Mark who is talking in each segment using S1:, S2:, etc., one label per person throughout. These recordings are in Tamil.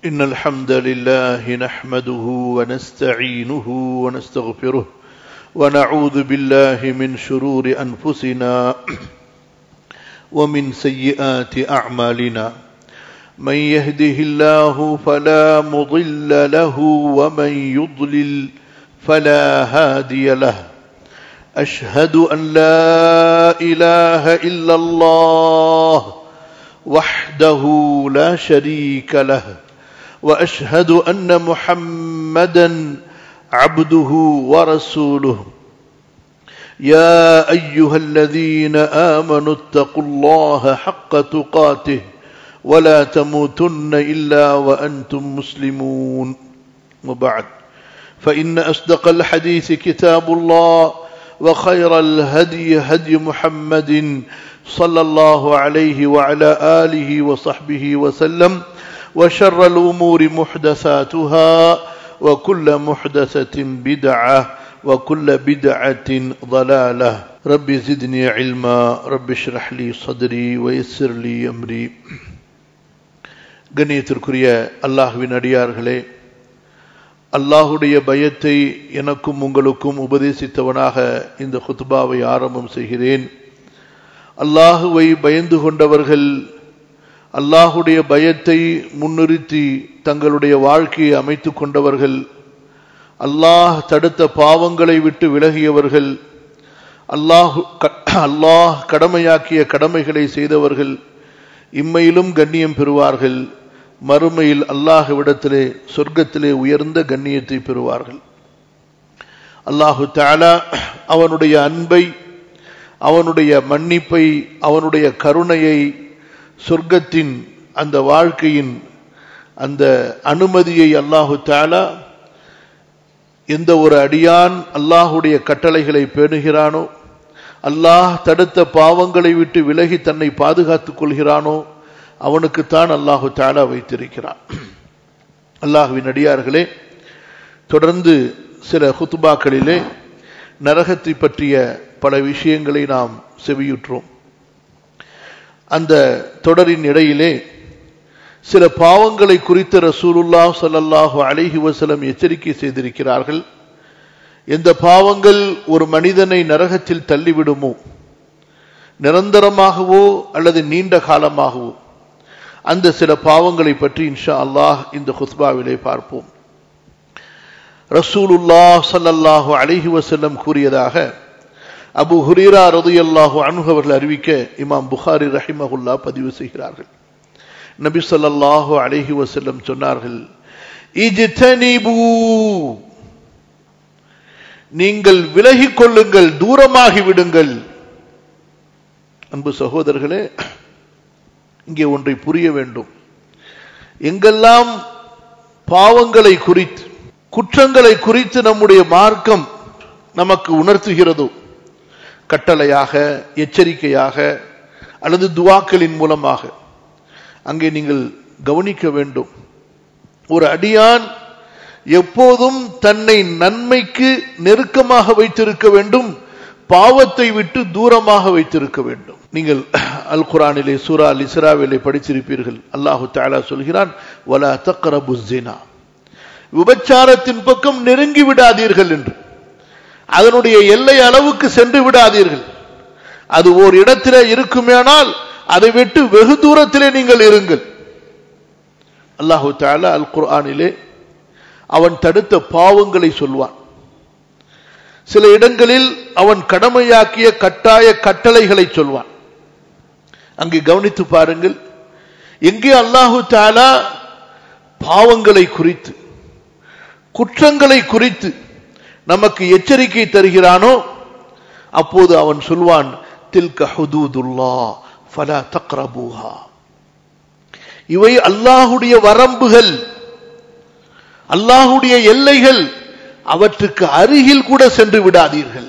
S1: إن الحمد لله نحمده ونستعينه ونستغفره ونعوذ بالله من شرور أنفسنا ومن سيئات أعمالنا من يهده الله فلا مضل له ومن يضلل فلا هادي له أشهد أن لا إله إلا الله وحده لا شريك له واشهد ان محمدا عبده ورسوله يا ايها الذين امنوا اتقوا الله حق تقاته ولا تموتن الا وانتم مسلمون وبعد فان اصدق الحديث كتاب الله وخير الهدي هدي محمد صلى الله عليه وعلى اله وصحبه وسلم وشر الامور محدثاتها وكل محدثه بدعه وكل بدعه ضلاله رب زدني علما رب اشرح لي صدري ويسر لي امري கண்ணியத்திற்குரிய அல்லாஹுவின் அடியார்களே அல்லாஹுடைய பயத்தை எனக்கும் உங்களுக்கும் உபதேசித்தவனாக இந்த குத்பாவை ஆரம்பம் செய்கிறேன் அல்லாஹுவை பயந்து கொண்டவர்கள் அல்லாஹுடைய பயத்தை முன்னிறுத்தி தங்களுடைய வாழ்க்கையை அமைத்து கொண்டவர்கள் அல்லாஹ் தடுத்த பாவங்களை விட்டு விலகியவர்கள் அல்லாஹு அல்லாஹ் கடமையாக்கிய கடமைகளை செய்தவர்கள் இம்மையிலும் கண்ணியம் பெறுவார்கள் மறுமையில் அல்லாஹுவிடத்திலே சொர்க்கத்திலே உயர்ந்த கண்ணியத்தை பெறுவார்கள் அல்லாஹு தாலா அவனுடைய அன்பை அவனுடைய மன்னிப்பை அவனுடைய கருணையை சொர்க்கத்தின் அந்த வாழ்க்கையின் அந்த அனுமதியை அல்லாஹு தாலா எந்த ஒரு அடியான் அல்லாஹுடைய கட்டளைகளை பேணுகிறானோ அல்லாஹ் தடுத்த பாவங்களை விட்டு விலகி தன்னை பாதுகாத்துக் கொள்கிறானோ அவனுக்குத்தான் அல்லாஹு தாலா வைத்திருக்கிறான் அல்லாஹுவின் அடியார்களே தொடர்ந்து சில ஹுத்துபாக்களிலே நரகத்தை பற்றிய பல விஷயங்களை நாம் செவியுற்றோம் அந்த தொடரின் இடையிலே சில பாவங்களை குறித்து ரசூலுல்லா சல்லாஹு அலிஹி வசலம் எச்சரிக்கை செய்திருக்கிறார்கள் எந்த பாவங்கள் ஒரு மனிதனை நரகத்தில் தள்ளிவிடுமோ நிரந்தரமாகவோ அல்லது நீண்ட காலமாகவோ அந்த சில பாவங்களை பற்றி இன்ஷா அல்லாஹ் இந்த ஹுஸ்பாவிலே பார்ப்போம் ரசூலுல்லா சல்லல்லாஹு அலிஹி வசல்லம் கூறியதாக அபு ஹுரீரா ரதையல்லாஹு அனுகவர்கள் அறிவிக்க இமாம் புகாரி ரஹிமகுல்லா பதிவு செய்கிறார்கள் நபி சொல்லாஹு அலஹி வசல்லம் சொன்னார்கள் நீங்கள் விலகிக் கொள்ளுங்கள் தூரமாகி விடுங்கள் அன்பு சகோதரர்களே இங்கே ஒன்றை புரிய வேண்டும் எங்கெல்லாம் பாவங்களை குறித்து குற்றங்களை குறித்து நம்முடைய மார்க்கம் நமக்கு உணர்த்துகிறதோ கட்டளையாக எச்சரிக்கையாக அல்லது துவாக்களின் மூலமாக அங்கே நீங்கள் கவனிக்க வேண்டும் ஒரு அடியான் எப்போதும் தன்னை நன்மைக்கு நெருக்கமாக வைத்திருக்க வேண்டும் பாவத்தை விட்டு தூரமாக வைத்திருக்க வேண்டும் நீங்கள் அல் குரானிலே சூரா அல் இஸ்ராவிலே படிச்சிருப்பீர்கள் அல்லாஹு தாலா சொல்கிறான் வலா தக்கரபுசினா விபச்சாரத்தின் பக்கம் நெருங்கி விடாதீர்கள் என்று அதனுடைய எல்லை அளவுக்கு சென்று விடாதீர்கள் அது ஓர் இடத்திலே இருக்குமேனால் அதை விட்டு வெகு தூரத்திலே நீங்கள் இருங்கள் அல்லாஹு தாலா அல் குர்ஆனிலே அவன் தடுத்த பாவங்களை சொல்வான் சில இடங்களில் அவன் கடமையாக்கிய கட்டாய கட்டளைகளை சொல்வான் அங்கே கவனித்து பாருங்கள் எங்கே அல்லாஹு தாலா பாவங்களை குறித்து குற்றங்களை குறித்து நமக்கு எச்சரிக்கை தருகிறானோ அப்போது அவன் சொல்வான் தில்க ஹுதூதுல்லா ஃபலா தக்ரபூஹா இவை அல்லாஹுடைய வரம்புகள் அல்லாஹுடைய எல்லைகள் அவற்றுக்கு அருகில் கூட சென்று விடாதீர்கள்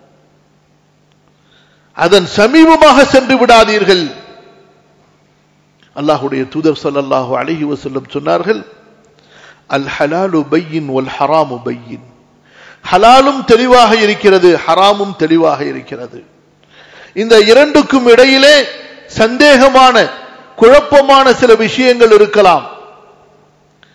S1: அதன் சமீபமாக சென்று விடாதீர்கள் அல்லாஹுடைய தூதர் சல்லாஹு அலஹி வசல்லம் சொன்னார்கள் அல் ஹலாலு பையின் ஒல் ஹராமு பையின் ஹலாலும் தெளிவாக இருக்கிறது ஹராமும் தெளிவாக இருக்கிறது இந்த இரண்டுக்கும் இடையிலே சந்தேகமான குழப்பமான சில விஷயங்கள் இருக்கலாம்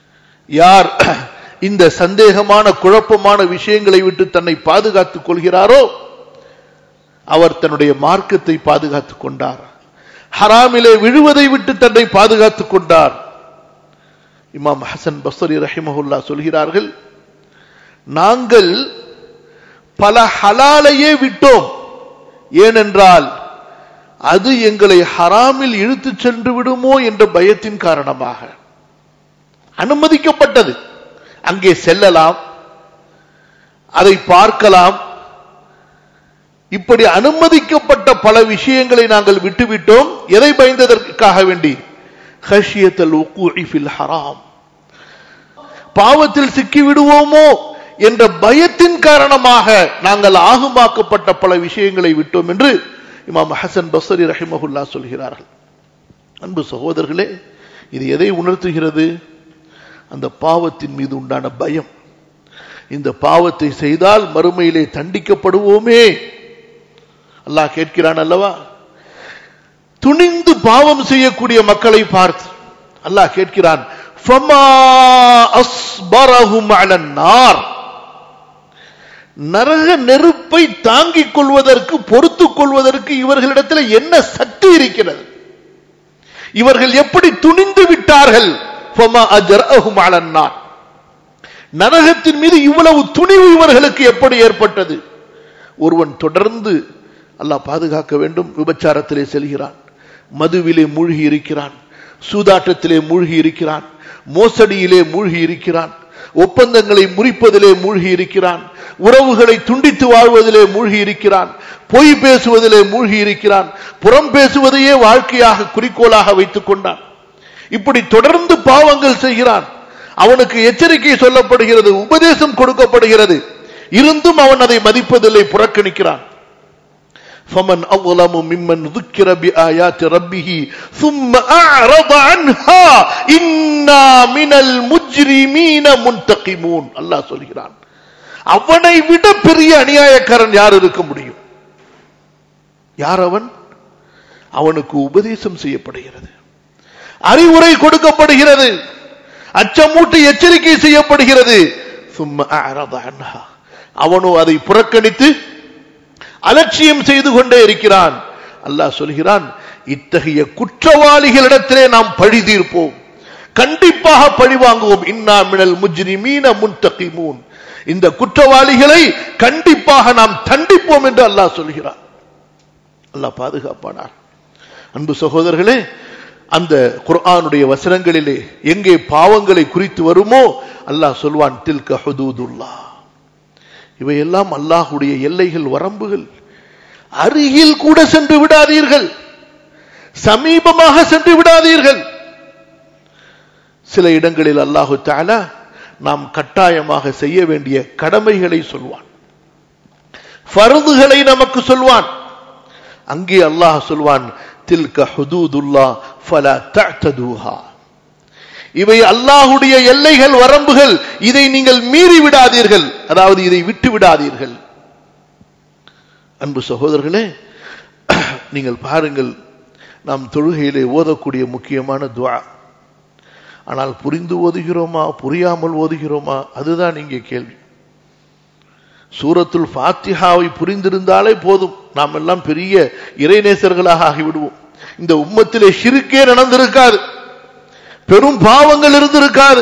S1: யார் இந்த சந்தேகமான குழப்பமான விஷயங்களை விட்டு தன்னை பாதுகாத்துக் கொள்கிறாரோ அவர் தன்னுடைய மார்க்கத்தை பாதுகாத்துக் கொண்டார் ஹராமிலே விழுவதை விட்டு தன்னை பாதுகாத்துக் கொண்டார் இமாம் ஹசன் பஸ்ரி ரஹிமஹுல்லா சொல்கிறார்கள் நாங்கள் பல ஹலாலையே விட்டோம் ஏனென்றால் அது எங்களை ஹராமில் இழுத்துச் சென்று விடுமோ என்ற பயத்தின் காரணமாக அனுமதிக்கப்பட்டது அங்கே செல்லலாம் அதை பார்க்கலாம் இப்படி அனுமதிக்கப்பட்ட பல விஷயங்களை நாங்கள் விட்டுவிட்டோம் எதை பயந்ததற்காக வேண்டி ஹஷியத்தல் ஃபில் ஹராம் பாவத்தில் சிக்கி விடுவோமோ என்ற பயத்தின் காரணமாக நாங்கள் ஆகுமாக்கப்பட்ட பல விஷயங்களை விட்டோம் என்று இமாம் ஹசன் பஸ்ரி ரஹிமஹுல்லா சொல்கிறார்கள் அன்பு சகோதரர்களே இது எதை உணர்த்துகிறது அந்த பாவத்தின் மீது உண்டான பயம் இந்த பாவத்தை செய்தால் மறுமையிலே தண்டிக்கப்படுவோமே அல்லாஹ் கேட்கிறான் அல்லவா துணிந்து பாவம் செய்யக்கூடிய மக்களை பார்த்து அல்லாஹ் கேட்கிறான் நரக நெருப்பை தாங்கிக் கொள்வதற்கு பொறுத்துக் கொள்வதற்கு இவர்களிடத்தில் என்ன சக்தி இருக்கிறது இவர்கள் எப்படி துணிந்து விட்டார்கள் நரகத்தின் மீது இவ்வளவு துணிவு இவர்களுக்கு எப்படி ஏற்பட்டது ஒருவன் தொடர்ந்து அல்லாஹ் பாதுகாக்க வேண்டும் விபச்சாரத்திலே செல்கிறான் மதுவிலே மூழ்கி இருக்கிறான் சூதாட்டத்திலே மூழ்கி இருக்கிறான் மோசடியிலே மூழ்கி இருக்கிறான் ஒப்பந்தங்களை முறிப்பதிலே மூழ்கி இருக்கிறான் உறவுகளை துண்டித்து வாழ்வதிலே மூழ்கி இருக்கிறான் பொய் பேசுவதிலே மூழ்கி இருக்கிறான் புறம் பேசுவதையே வாழ்க்கையாக குறிக்கோளாக வைத்துக் கொண்டான் இப்படி தொடர்ந்து பாவங்கள் செய்கிறான் அவனுக்கு எச்சரிக்கை சொல்லப்படுகிறது உபதேசம் கொடுக்கப்படுகிறது இருந்தும் அவன் அதை மதிப்பதில்லை புறக்கணிக்கிறான் فمن أظلم ممن ذكر بآيات ربه ثم أعرض عنها إنا من المجرمين منتقمون الله சொல்கிறான் அவனை விட பெரிய அநியாயக்காரன் யார் இருக்க முடியும் யார் அவன் அவனுக்கு உபதேசம் செய்யப்படுகிறது அறிவுரை கொடுக்கப்படுகிறது அச்சமூட்டி எச்சரிக்கை செய்யப்படுகிறது சும்மா அவனோ அதை புறக்கணித்து அலட்சியம் செய்து கொண்டே இருக்கிறான் அல்லாஹ் சொல்கிறான் இத்தகைய குற்றவாளிகளிடத்திலே நாம் பழி தீர்ப்போம் கண்டிப்பாக பழி வாங்குவோம் இன்னா மினல் முஜ்ரிமீன முன்தகிமூன் இந்த குற்றவாளிகளை கண்டிப்பாக நாம் தண்டிப்போம் என்று அல்லாஹ் சொல்கிறான் அல்லாஹ் பாதுகாப்பானார் அன்பு சகோதரர்களே அந்த குர்ஆனுடைய வசனங்களிலே எங்கே பாவங்களை குறித்து வருமோ அல்லாஹ் சொல்வான் தில்க ஹுதூதுல்லா இவையெல்லாம் அல்லாஹுடைய எல்லைகள் வரம்புகள் அருகில் கூட சென்று விடாதீர்கள் சமீபமாக சென்று விடாதீர்கள் சில இடங்களில் அல்லாஹு தாலா நாம் கட்டாயமாக செய்ய வேண்டிய கடமைகளை சொல்வான் ஃபர்துகளை நமக்கு சொல்வான் அங்கே அல்லாஹ் சொல்வான் தில்க ஹுதூதுல்லா ஃபலா தஅதூஹா இவை அல்லாஹுடைய எல்லைகள் வரம்புகள் இதை நீங்கள் மீறி விடாதீர்கள் அதாவது இதை விட்டு விடாதீர்கள் அன்பு சகோதரர்களே நீங்கள் பாருங்கள் நாம் தொழுகையிலே ஓதக்கூடிய முக்கியமான துவா ஆனால் புரிந்து ஓதுகிறோமா புரியாமல் ஓதுகிறோமா அதுதான் இங்கே கேள்வி சூரத்துல் ஃபாத்திஹாவை புரிந்திருந்தாலே போதும் நாம் எல்லாம் பெரிய இறைநேசர்களாக ஆகிவிடுவோம் இந்த உம்மத்திலே ஷிருக்கே நடந்திருக்காது பெரும் பாவங்கள் இருந்திருக்காது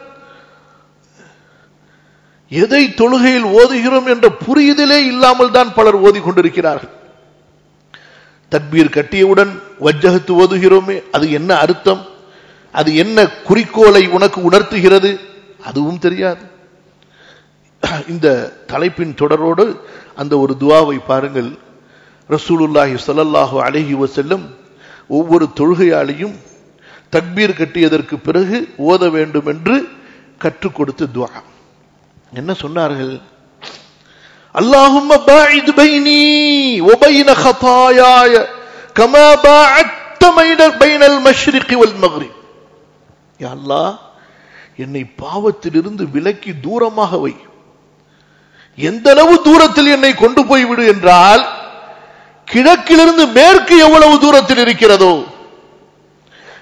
S1: எதை தொழுகையில் ஓதுகிறோம் என்ற புரியுதலே இல்லாமல் தான் பலர் ஓதி கொண்டிருக்கிறார்கள் தட்பீர் கட்டியவுடன் வஜ்ஜகத்து ஓதுகிறோமே அது என்ன அர்த்தம் அது என்ன குறிக்கோளை உனக்கு உணர்த்துகிறது அதுவும் தெரியாது இந்த தலைப்பின் தொடரோடு அந்த ஒரு துவாவை பாருங்கள் ரசூலுல்லாஹி ஸல்லல்லாஹு அலைஹி வஸல்லம் ஒவ்வொரு தொழுகையாளியும் தக்பீர் கட்டியதற்கு பிறகு ஓத வேண்டும் என்று கற்றுக் கொடுத்த துவா என்ன சொன்னார்கள் اللهم باعد بيني وبين خطاياي كما باعدت بين المشرق والمغرب يا الله என்னை பாவத்திலிருந்து விலக்கி தூரமாக வை எந்த அளவு தூரத்தில் என்னை கொண்டு போய் விடு என்றால் கிழக்கிலிருந்து மேற்கு எவ்வளவு தூரத்தில் இருக்கிறதோ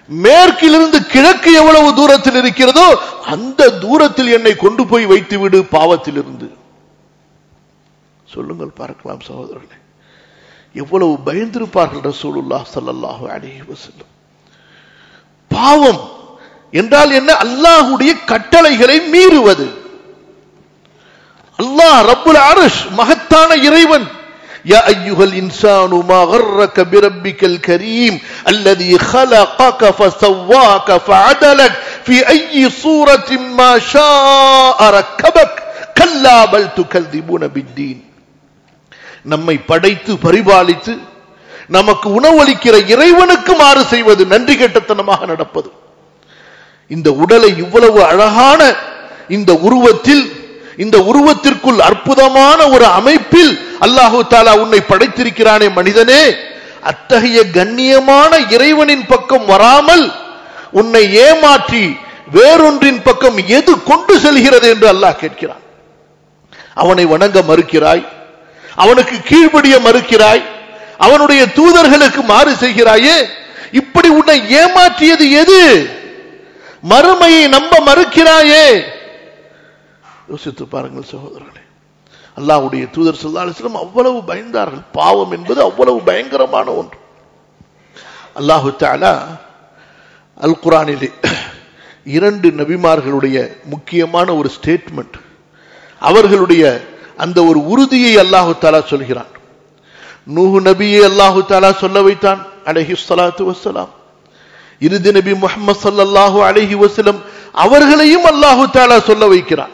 S1: மேற்கிலிருந்து கிழக்கு எவ்வளவு தூரத்தில் இருக்கிறதோ அந்த தூரத்தில் என்னை கொண்டு போய் வைத்து விடு பாவத்திலிருந்து சொல்லுங்கள் பார்க்கலாம் சகோதரர்களே எவ்வளவு பயந்திருப்பார்கள் ரசூலுல்லாஹ் ஸல்லல்லாஹு அலைஹி வஸல்லம் பாவம் என்றால் என்ன அல்லாஹ்வுடைய கட்டளைகளை மீறுவது அல்லாஹ் ரப்புல் அர்ஷ் மகத்தான இறைவன் يا أيها الإنسان ما غرك بربك الكريم الذي خلقك فسواك فعدلك في أي صورة ما شاء ركبك كلا بل تكذبون بالدين நம்மை படைத்து பரிபாலித்து நமக்கு உணவளிக்கிற இறைவனுக்கு மாறு செய்வது நன்றி கெட்டத்தனமாக நடப்பது இந்த உடலை இவ்வளவு அழகான இந்த உருவத்தில் இந்த உருவத்திற்குள் அற்புதமான ஒரு அமைப்பில் அல்லாஹு தாலா உன்னை படைத்திருக்கிறானே மனிதனே அத்தகைய கண்ணியமான இறைவனின் பக்கம் வராமல் உன்னை ஏமாற்றி வேறொன்றின் பக்கம் எது கொண்டு செல்கிறது என்று அல்லாஹ் கேட்கிறான் அவனை வணங்க மறுக்கிறாய் அவனுக்கு கீழ்ப்படிய மறுக்கிறாய் அவனுடைய தூதர்களுக்கு மாறு செய்கிறாயே இப்படி உன்னை ஏமாற்றியது எது மறுமையை நம்ப மறுக்கிறாயே யோசித்து பாருங்கள் சகோதரர்களே அல்லாஹ்வுடைய தூதர் சொல்லாலும் அவ்வளவு பயந்தார்கள் பாவம் என்பது அவ்வளவு பயங்கரமான ஒன்று அல்லாஹு தாலா அல் குரானிலே இரண்டு நபிமார்களுடைய முக்கியமான ஒரு ஸ்டேட்மெண்ட் அவர்களுடைய அந்த ஒரு உறுதியை அல்லாஹு தாலா சொல்கிறான் நூஹு நபியை அல்லாஹு தாலா சொல்ல வைத்தான் அலஹி சலாத்து வசலாம் இறுதி நபி முகமது சல்லாஹூ அலஹி வசலம் அவர்களையும் அல்லாஹு தாலா சொல்ல வைக்கிறான்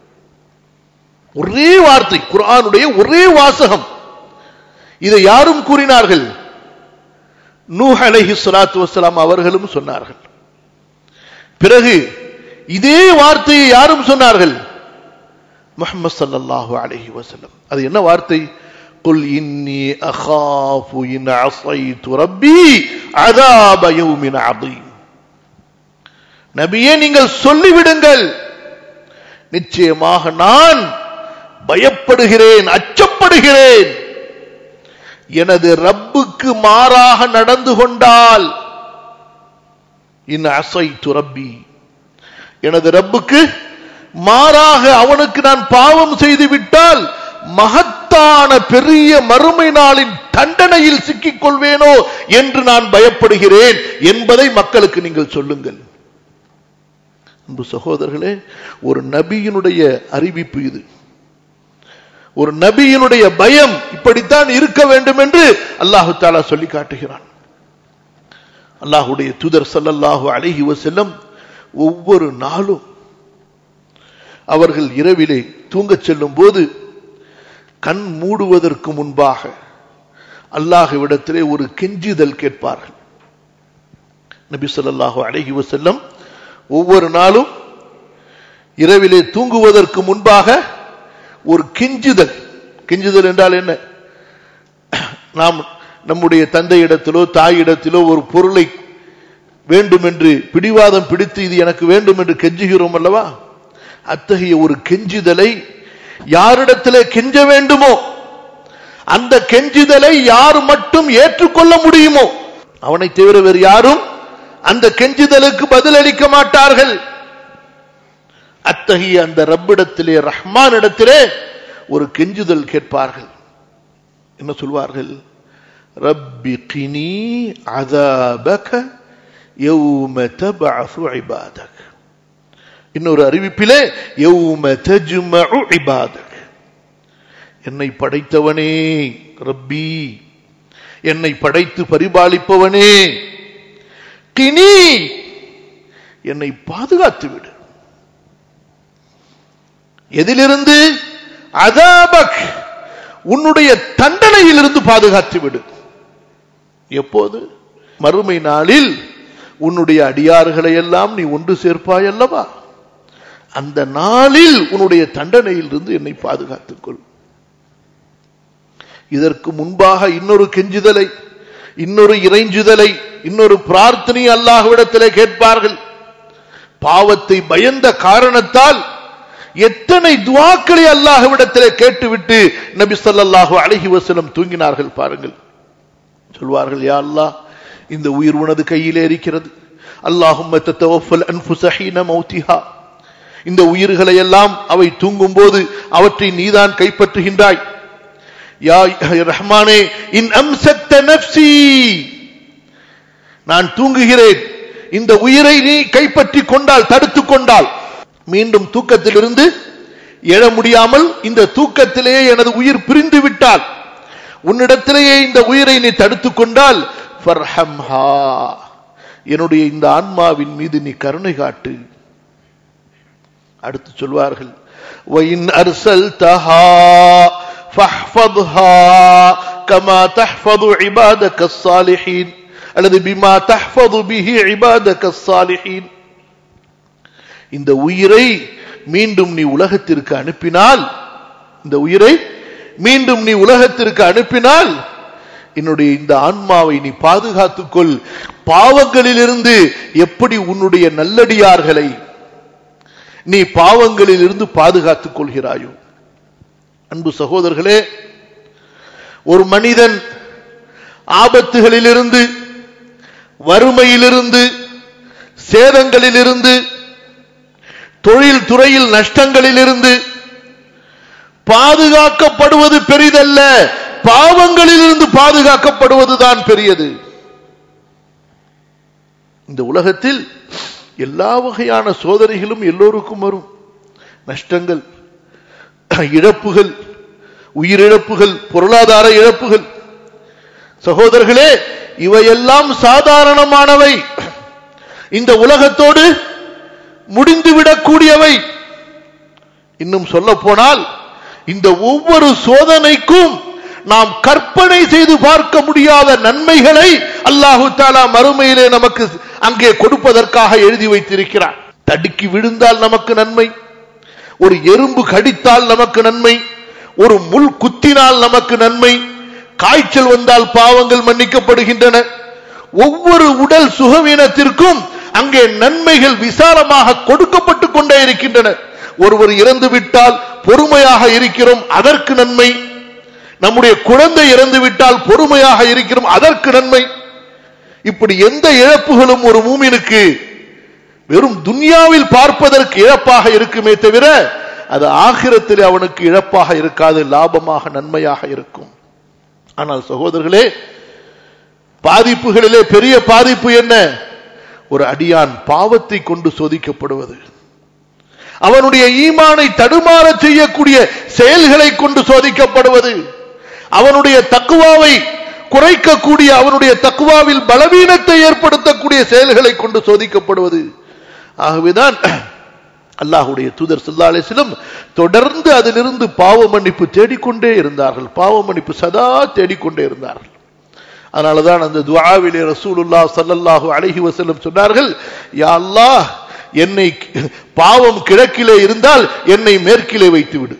S1: ஒரே வார்த்தை குரானுடைய ஒரே வாசகம் இதை யாரும் கூறினார்கள் நூஹ் அலஹி சலாத்து வசலாம் அவர்களும் சொன்னார்கள் பிறகு இதே வார்த்தையை யாரும் சொன்னார்கள் முகமது சல்லாஹூ அலஹி வசல்லம் அது என்ன வார்த்தை قل إني أخاف إن عصيت ربي عذاب يوم عظيم நபியே நீங்கள் சொல்லிவிடுங்கள் நிச்சயமாக நான் பயப்படுகிறேன் அச்சப்படுகிறேன் எனது ரப்புக்கு மாறாக நடந்து கொண்டால் இன் அசை துரப்பி எனது ரப்புக்கு மாறாக அவனுக்கு நான் பாவம் செய்து விட்டால் மகத்தான பெரிய மறுமை நாளின் தண்டனையில் சிக்கிக் கொள்வேனோ என்று நான் பயப்படுகிறேன் என்பதை மக்களுக்கு நீங்கள் சொல்லுங்கள் அன்பு சகோதரர்களே ஒரு நபியினுடைய அறிவிப்பு இது ஒரு நபியினுடைய பயம் இப்படித்தான் இருக்க வேண்டும் என்று அல்லாஹு தாலா சொல்லி காட்டுகிறான் அல்லாஹுடைய தூதர் சல்லல்லாஹு அழகி செல்லம் ஒவ்வொரு நாளும் அவர்கள் இரவிலே தூங்கச் செல்லும் போது கண் மூடுவதற்கு முன்பாக அல்லாஹுவிடத்திலே ஒரு கெஞ்சுதல் கேட்பார்கள் நபி சொல்லாஹு அழகி செல்லம் ஒவ்வொரு நாளும் இரவிலே தூங்குவதற்கு முன்பாக ஒரு கெஞ்சுதல் கெஞ்சுதல் என்றால் என்ன நாம் நம்முடைய தந்தையிடத்திலோ தாயிடத்திலோ ஒரு பொருளை வேண்டும் என்று பிடிவாதம் பிடித்து இது எனக்கு வேண்டும் என்று கெஞ்சுகிறோம் அல்லவா அத்தகைய ஒரு கெஞ்சுதலை யாரிடத்திலே கெஞ்ச வேண்டுமோ அந்த கெஞ்சுதலை யார் மட்டும் ஏற்றுக்கொள்ள முடியுமோ அவனை தவிர வேறு யாரும் அந்த கெஞ்சுதலுக்கு பதிலளிக்க மாட்டார்கள் அத்தகைய அந்த ரப்பிடத்திலே ரஹ்மான் இடத்திலே ஒரு கெஞ்சுதல் கேட்பார்கள் என்ன சொல்வார்கள் ரப்பி கினி அதாபக யௌம தபஅசு இபாதக் இன்னொரு அறிவிப்பிலே யௌம தஜ்மஉ இபாதக் என்னை படைத்தவனே ரப்பி என்னை படைத்து பரிபாலிப்பவனே கினி என்னை பாதுகாத்து விடு எதிலிருந்து அதாபக் உன்னுடைய தண்டனையிலிருந்து பாதுகாத்து விடு எப்போது மறுமை நாளில் உன்னுடைய அடியார்களை எல்லாம் நீ ஒன்று சேர்ப்பாய் அல்லவா அந்த நாளில் உன்னுடைய தண்டனையிலிருந்து என்னை பாதுகாத்துக் கொள் இதற்கு முன்பாக இன்னொரு கெஞ்சுதலை இன்னொரு இறைஞ்சுதலை இன்னொரு பிரார்த்தனை அல்லாஹ்விடத்திலே கேட்பார்கள் பாவத்தை பயந்த காரணத்தால் எத்தனை துவாக்களை அல்லாஹ்விடத்திலே கேட்டுவிட்டு நபி ஸல்லல்லாஹு அலைஹி வஸல்லம் தூங்கினார்கள் பாருங்கள் சொல்வார்கள் யா அல்லாஹ் இந்த உயிர் உனது கையிலே இருக்கிறது அல்லாஹும்ம தத்தவஃபல் அன்ஃபுஸ ஹீன மௌத்திஹா இந்த உயிர்களை எல்லாம் அவை தூங்கும் போது அவற்றை நீதான் கைப்பற்றுகின்றாய் யா ரஹ்மானே இன் அம்சக்த நப்சி நான் தூங்குகிறேன் இந்த உயிரை நீ கைப்பற்றி கொண்டால் தடுத்துக் கொண்டால் மீண்டும் தூக்கத்திலிருந்து எழ முடியாமல் இந்த தூக்கத்திலேயே எனது உயிர் பிரிந்து விட்டால் உன்னிடத்திலேயே இந்த உயிரை நீ தடுத்துக் கொண்டால் ஃபர்ஹம்ஹா என்னுடைய இந்த ஆன்மாவின் மீது நீ கருணை காட்டு அடுத்து சொல்வார்கள் وَإِنْ أَرْسَلْتَهَا فَاحْفَظْهَا كَمَا تَحْفَظُ عِبَادَكَ الصَّالِحِينَ அல்லது பிமா தஹ்ஃபது பிஹி இபாதக ஸாலிஹீன் இந்த உயிரை மீண்டும் நீ உலகத்திற்கு அனுப்பினால் இந்த உயிரை மீண்டும் நீ உலகத்திற்கு அனுப்பினால் என்னுடைய இந்த ஆன்மாவை நீ பாதுகாத்துக்கொள் பாவங்களிலிருந்து எப்படி உன்னுடைய நல்லடியார்களை நீ பாவங்களில் இருந்து பாதுகாத்துக் கொள்கிறாயோ அன்பு சகோதரர்களே ஒரு மனிதன் ஆபத்துகளிலிருந்து வறுமையிலிருந்து சேதங்களிலிருந்து தொழில் துறையில் நஷ்டங்களிலிருந்து பாதுகாக்கப்படுவது பெரிதல்ல பாவங்களிலிருந்து பாதுகாக்கப்படுவதுதான் பெரியது இந்த உலகத்தில் எல்லா வகையான சோதனைகளும் எல்லோருக்கும் வரும் நஷ்டங்கள் இழப்புகள் உயிரிழப்புகள் பொருளாதார இழப்புகள் சகோதரர்களே இவையெல்லாம் சாதாரணமானவை இந்த உலகத்தோடு முடிந்துவிடக்கூடியவை இன்னும் சொல்ல போனால் இந்த ஒவ்வொரு சோதனைக்கும் நாம் கற்பனை செய்து பார்க்க முடியாத நன்மைகளை அல்லாஹு தாலா மறுமையிலே நமக்கு அங்கே கொடுப்பதற்காக எழுதி வைத்திருக்கிறார் தடுக்கி விழுந்தால் நமக்கு நன்மை ஒரு எறும்பு கடித்தால் நமக்கு நன்மை ஒரு முள் குத்தினால் நமக்கு நன்மை காய்ச்சல் வந்தால் பாவங்கள் மன்னிக்கப்படுகின்றன ஒவ்வொரு உடல் சுகவீனத்திற்கும் அங்கே நன்மைகள் விசாலமாக கொடுக்கப்பட்டுக் கொண்டே இருக்கின்றன ஒருவர் இறந்து விட்டால் பொறுமையாக இருக்கிறோம் அதற்கு நன்மை நம்முடைய குழந்தை இறந்து விட்டால் பொறுமையாக இருக்கிறோம் அதற்கு நன்மை இப்படி எந்த இழப்புகளும் ஒரு மூமினுக்கு வெறும் துன்யாவில் பார்ப்பதற்கு இழப்பாக இருக்குமே தவிர அது ஆகிரத்தில் அவனுக்கு இழப்பாக இருக்காது லாபமாக நன்மையாக இருக்கும் ஆனால் சகோதரர்களே பாதிப்புகளிலே பெரிய பாதிப்பு என்ன ஒரு அடியான் பாவத்தை கொண்டு சோதிக்கப்படுவது அவனுடைய ஈமானை தடுமாற செய்யக்கூடிய செயல்களை கொண்டு சோதிக்கப்படுவது அவனுடைய தக்குவாவை குறைக்கக்கூடிய அவனுடைய தக்குவாவில் பலவீனத்தை ஏற்படுத்தக்கூடிய செயல்களை கொண்டு சோதிக்கப்படுவது ஆகவேதான் அல்லாஹுடைய தூதர் சல்லா அலிஸ்லம் தொடர்ந்து அதிலிருந்து பாவ மன்னிப்பு தேடிக்கொண்டே இருந்தார்கள் பாவ மன்னிப்பு சதா தேடிக்கொண்டே இருந்தார்கள் அதனாலதான் அந்த துவாவிலே ரசூலுல்லா சல்லல்லாஹு அழகி வசல்லம் சொன்னார்கள் யா அல்லாஹ் என்னை பாவம் கிழக்கிலே இருந்தால் என்னை மேற்கிலே வைத்து விடு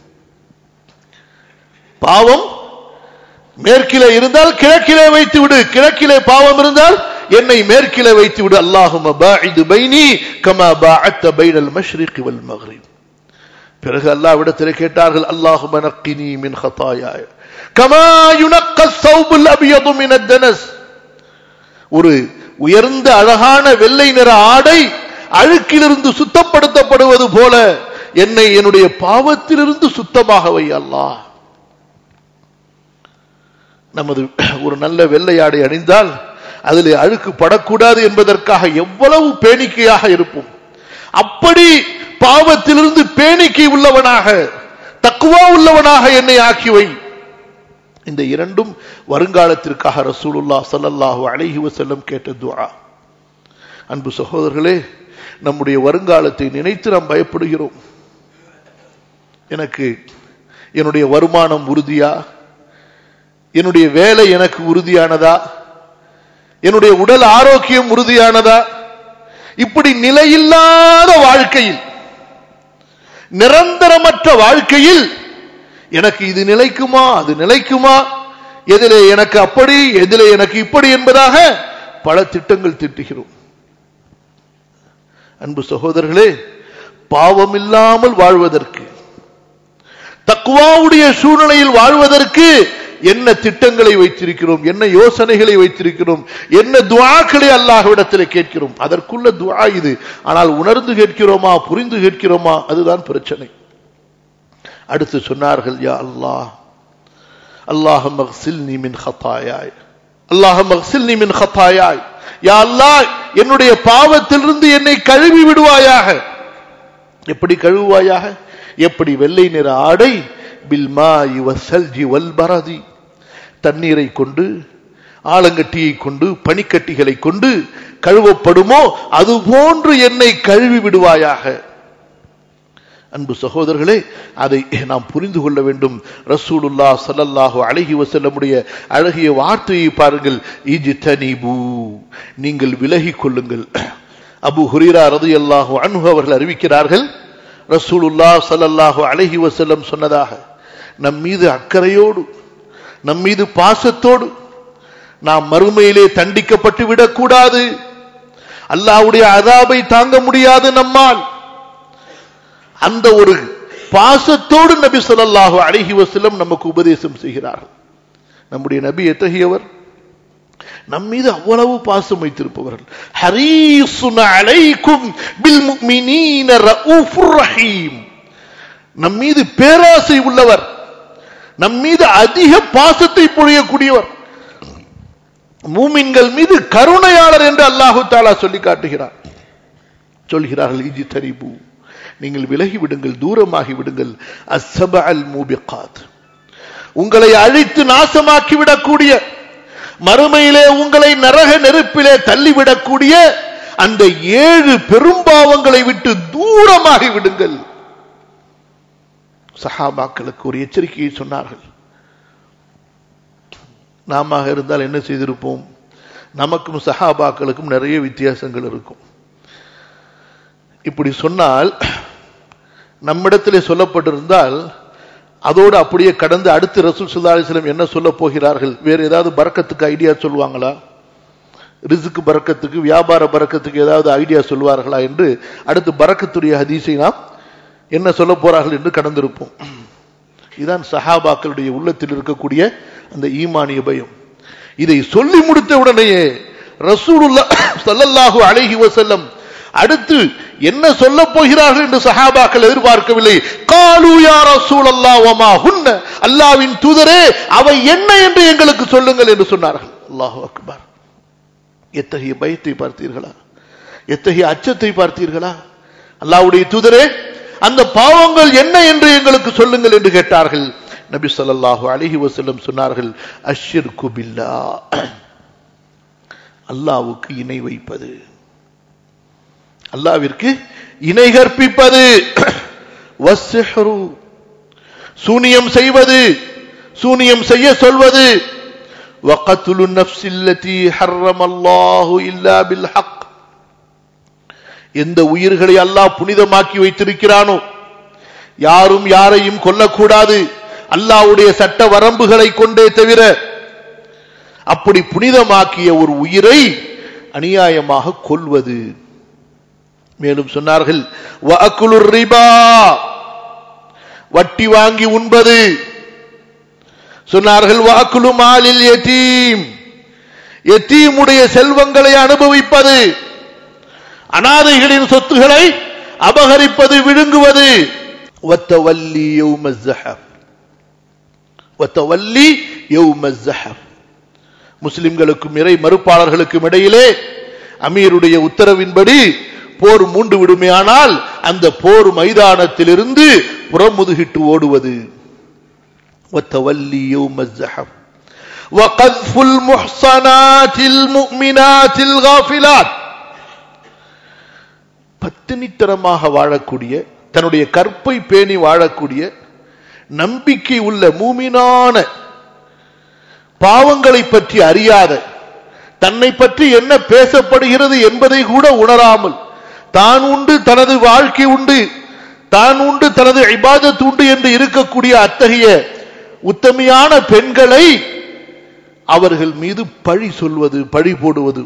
S1: பாவம் மேற்கிலே இருந்தால் கிழக்கிலே வைத்து விடு கிழக்கிலே பாவம் இருந்தால் என்னை மேற்கிலே வைத்து விடு அல்லாஹும் பாஇது பைனி கமா பாஅத்த பைனல் மஷ்ரிக் வல் மக்ரிப் பிறகு அல்லாஹ்விடத்தில் கேட்டார்கள் அல்லாஹும் நக்கினி மின் ஹதாயாய கமா யுனக்க ஸௌபுல் அபியது மின் அத்தனஸ் ஒரு உயர்ந்த அழகான வெள்ளை நிற ஆடை அழுக்கிலிருந்து சுத்தப்படுத்தப்படுவது போல என்னை என்னுடைய பாவத்திலிருந்து சுத்தமாக வை அல்லாஹ் நமது ஒரு நல்ல வெள்ளையாடை அணிந்தால் அதில் அழுக்கு படக்கூடாது என்பதற்காக எவ்வளவு பேணிக்கையாக இருப்போம் அப்படி பாவத்திலிருந்து பேணிக்கை உள்ளவனாக தக்குவா உள்ளவனாக என்னை ஆக்கிவை இந்த இரண்டும் வருங்காலத்திற்காக ரசூலுல்லா சல்லல்லாஹு அலைஹி வசல்லம் கேட்ட துஆ அன்பு சகோதரர்களே நம்முடைய வருங்காலத்தை நினைத்து நாம் பயப்படுகிறோம் எனக்கு என்னுடைய வருமானம் உறுதியா என்னுடைய வேலை எனக்கு உறுதியானதா என்னுடைய உடல் ஆரோக்கியம் உறுதியானதா இப்படி நிலையில்லாத வாழ்க்கையில் நிரந்தரமற்ற வாழ்க்கையில் எனக்கு இது நிலைக்குமா அது நிலைக்குமா எதிலே எனக்கு அப்படி எதிலே எனக்கு இப்படி என்பதாக பல திட்டங்கள் திட்டுகிறோம் அன்பு சகோதரர்களே பாவம் இல்லாமல் வாழ்வதற்கு தக்குவாவுடைய சூழ்நிலையில் வாழ்வதற்கு என்ன திட்டங்களை வைத்திருக்கிறோம் என்ன யோசனைகளை வைத்திருக்கிறோம் என்ன துவாக்களை அல்லாஹ்விடத்தில் கேட்கிறோம் அதற்குள்ள துவா இது ஆனால் உணர்ந்து கேட்கிறோமா புரிந்து கேட்கிறோமா அதுதான் பிரச்சனை அடுத்து சொன்னார்கள் யா அல்லாஹ் அல்லாஹ் மக்சில்னி மின் ஹத்தாயாய் அல்லாஹ் மக்சில்னி மின் ஹத்தாயாய் யா அல்லாஹ் என்னுடைய பாவத்திலிருந்து என்னை கழுவி விடுவாயாக எப்படி கழுவுவாயாக எப்படி வெள்ளை நிற ஆடை பில்மா வல்ஜி வல் பரதி தண்ணீரை கொண்டு ஆலங்கட்டியை கொண்டு பனிக்கட்டிகளை கொண்டு கழுவப்படுமோ அது போன்று என்னை கழுவி விடுவாயாக அன்பு சகோதரர்களே அதை நாம் புரிந்து கொள்ள வேண்டும் ரசூலுல்லா சல்லல்லாஹு அழகி வசல்லமுடைய அழகிய வார்த்தையை பாருங்கள் இஜி தனிபு நீங்கள் விலகிக் கொள்ளுங்கள் அபு ஹுரீரா ரது அல்லாஹு அன்ஹு அவர்கள் அறிவிக்கிறார்கள் ரசூலுல்லா சல்லல்லாஹு அழகி வசல்லம் சொன்னதாக நம் மீது அக்கறையோடு நம் மீது பாசத்தோடு நாம் மறுமையிலே தண்டிக்கப்பட்டு விடக்கூடாது அல்லாவுடைய அதாபை தாங்க முடியாது நம்மால் அந்த ஒரு பாசத்தோடு நபி சொல்லாஹு அழகி வசலம் நமக்கு உபதேசம் செய்கிறார்கள் நம்முடைய நபி எத்தகையவர் நம் மீது அவ்வளவு பாசம் வைத்திருப்பவர்கள் ஹரீசுன அலைக்கும் பில் முஃமினீன ரഊஃபுர் ரஹீம் நம் மீது பேராசை உள்ளவர் நம் மீது அதிக பாசத்தை பொழியக்கூடியவர் மூமின்கள் மீது கருணையாளர் என்று அல்லாஹு தாலா சொல்லி காட்டுகிறார் சொல்கிறார்கள் இஜி தரிபு நீங்கள் விலகி விடுங்கள் தூரமாகி விடுங்கள் அசப அல் மூபிகாத் உங்களை அழித்து நாசமாக்கி விடக்கூடிய மறுமையிலே உங்களை நரக நெருப்பிலே தள்ளிவிடக்கூடிய அந்த ஏழு பெரும்பாவங்களை விட்டு தூரமாகி விடுங்கள் சஹாபாக்களுக்கு ஒரு எச்சரிக்கையை சொன்னார்கள் நாம இருந்தால் என்ன செய்திருப்போம் நமக்கும் சஹாபாக்களுக்கும் நிறைய வித்தியாசங்கள் இருக்கும் இப்படி சொன்னால் நம்மிடத்திலே சொல்லப்பட்டிருந்தால் அதோடு அப்படியே கடந்து அடுத்து ரசூல் சுல்லா அலிஸ்லம் என்ன சொல்ல போகிறார்கள் வேற ஏதாவது பறக்கத்துக்கு ஐடியா சொல்லுவாங்களா ரிசுக்கு பறக்கத்துக்கு வியாபார பறக்கத்துக்கு ஏதாவது ஐடியா சொல்வார்களா என்று அடுத்து பறக்கத்துடைய ஹதீஸை நாம் என்ன சொல்ல போறார்கள் என்று கடந்திருப்போம் இதுதான் சஹாபாக்களுடைய உள்ளத்தில் இருக்கக்கூடிய அந்த ஈமானிய பயம் இதை சொல்லி முடித்த உடனேயே ரசூலுல்லா சல்லல்லாஹு அலைஹி வசல்லம் அடுத்து என்ன சொல்ல போகிறார்கள் என்று சஹாபாக்கள் எதிர்பார்க்கவில்லை காலு யா ரசூலல்லாஹ் வமா ஹுன்ன அல்லாஹ்வின் தூதரே அவை என்ன என்று எங்களுக்கு சொல்லுங்கள் என்று சொன்னார்கள் அல்லாஹு அக்பர் எத்தகைய பயத்தை பார்த்தீர்களா எத்தகைய அச்சத்தை பார்த்தீர்களா அல்லாஹ்வுடைய தூதரே அந்த பாவங்கள் என்ன என்று எங்களுக்கு சொல்லுங்கள் என்று கேட்டார்கள் நபி ஸல்லல்லாஹு அலைஹி வஸல்லம் சொன்னார்கள் அஷ்ஷிர்கு பில்லா அல்லாஹ்வுக்கு இணை வைப்பது அல்லாவிற்கு இணை கற்பிப்பது சூனியம் செய்வது சூனியம் செய்ய சொல்வது وقتل النفس التي حرم الله إلا بالحق எந்த உயிர்களை அல்லாஹ் புனிதமாக்கி வைத்திருக்கிறானோ யாரும் யாரையும் கொல்லக்கூடாது அல்லாஹ்வுடைய சட்ட வரம்புகளை கொண்டே தவிர அப்படி புனிதமாக்கிய ஒரு உயிரை அநியாயமாக கொல்வது மேலும் சொன்னார்கள் ரிபா வட்டி வாங்கி உண்பது சொன்னார்கள் வாக்குலு மாலில் எத்தீம் எத்தீமுடைய செல்வங்களை அனுபவிப்பது அனாதைகளின் சொத்துக்களை அபகரிப்பது விழுங்குவது ஒத்தவல்லி ஒத்தவல்லி முஸ்லிம்களுக்கும் இறை மறுப்பாளர்களுக்கும் இடையிலே அமீருடைய உத்தரவின்படி போர் மூண்டு விடுமையானால் அந்த போர் மைதானத்திலிருந்து புறமுதுகிட்டு ஓடுவது وتولي يوم الزحف وقذف المحصنات المؤمنات الغافلات பத்தினித்தனமாக வாழக்கூடிய தன்னுடைய கற்பை பேணி வாழக்கூடிய நம்பிக்கை உள்ள மூமினான பாவங்களை பற்றி அறியாத தன்னை பற்றி என்ன பேசப்படுகிறது என்பதை கூட உணராமல் தான் உண்டு தனது வாழ்க்கை உண்டு தான் உண்டு தனது இபாதத் உண்டு என்று இருக்கக்கூடிய அத்தகைய உத்தமையான பெண்களை அவர்கள் மீது பழி சொல்வது பழி போடுவது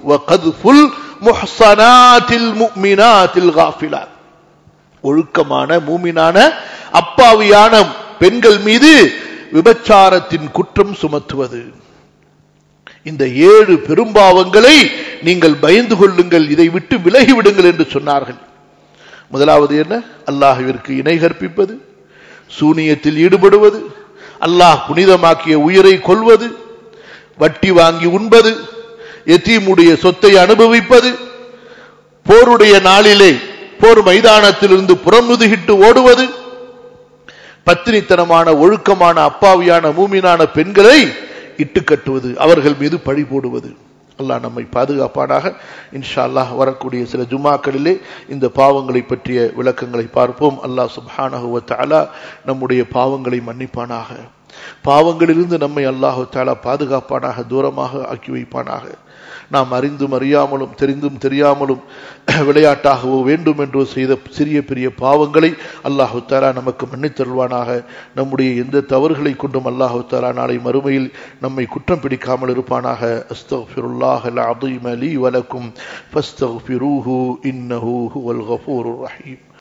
S1: ஒழுக்கமான மூமினான அப்பாவியான பெண்கள் மீது விபச்சாரத்தின் குற்றம் சுமத்துவது இந்த ஏழு பெரும்பாவங்களை நீங்கள் பயந்து கொள்ளுங்கள் இதை விட்டு விலகி விடுங்கள் என்று சொன்னார்கள் முதலாவது என்ன அல்லாஹுவிற்கு இணை கற்பிப்பது சூனியத்தில் ஈடுபடுவது அல்லாஹ் புனிதமாக்கிய உயிரை கொள்வது வட்டி வாங்கி உண்பது எத்தீமுடைய சொத்தை அனுபவிப்பது போருடைய நாளிலே போர் மைதானத்திலிருந்து புறமுதுகிட்டு ஓடுவது பத்தினித்தனமான ஒழுக்கமான அப்பாவியான மூமினான பெண்களை இட்டு கட்டுவது அவர்கள் மீது பழி போடுவது அல்லாஹ் நம்மை பாதுகாப்பானாக இன்ஷா அல்லாஹ் வரக்கூடிய சில ஜுமாக்களிலே இந்த பாவங்களை பற்றிய விளக்கங்களை பார்ப்போம் அல்லாஹ் சுப்ஹானஹுவ தஆலா நம்முடைய பாவங்களை மன்னிப்பானாக பாவங்களிலிருந்து நம்மை அல்லாஹு தாலா பாதுகாப்பானாக தூரமாக ஆக்கி வைப்பானாக நாம் அறிந்தும் அறியாமலும் தெரிந்தும் தெரியாமலும் விளையாட்டாகவோ வேண்டும் என்றோ செய்த சிறிய பெரிய பாவங்களை அல்லாஹு தாலா நமக்கு மன்னித்தருள்வானாக நம்முடைய எந்த தவறுகளை கொண்டும் அல்லாஹு தாலா நாளை மறுமையில் நம்மை குற்றம் பிடிக்காமல் இருப்பானாக அஸ்தஃபிருல்லாஹ் அல் அதீம் லீ வலக்கும் ஃபஸ்தஃபிரூஹு இன்னஹு ஹுவல் கஃபூருர் ரஹீம்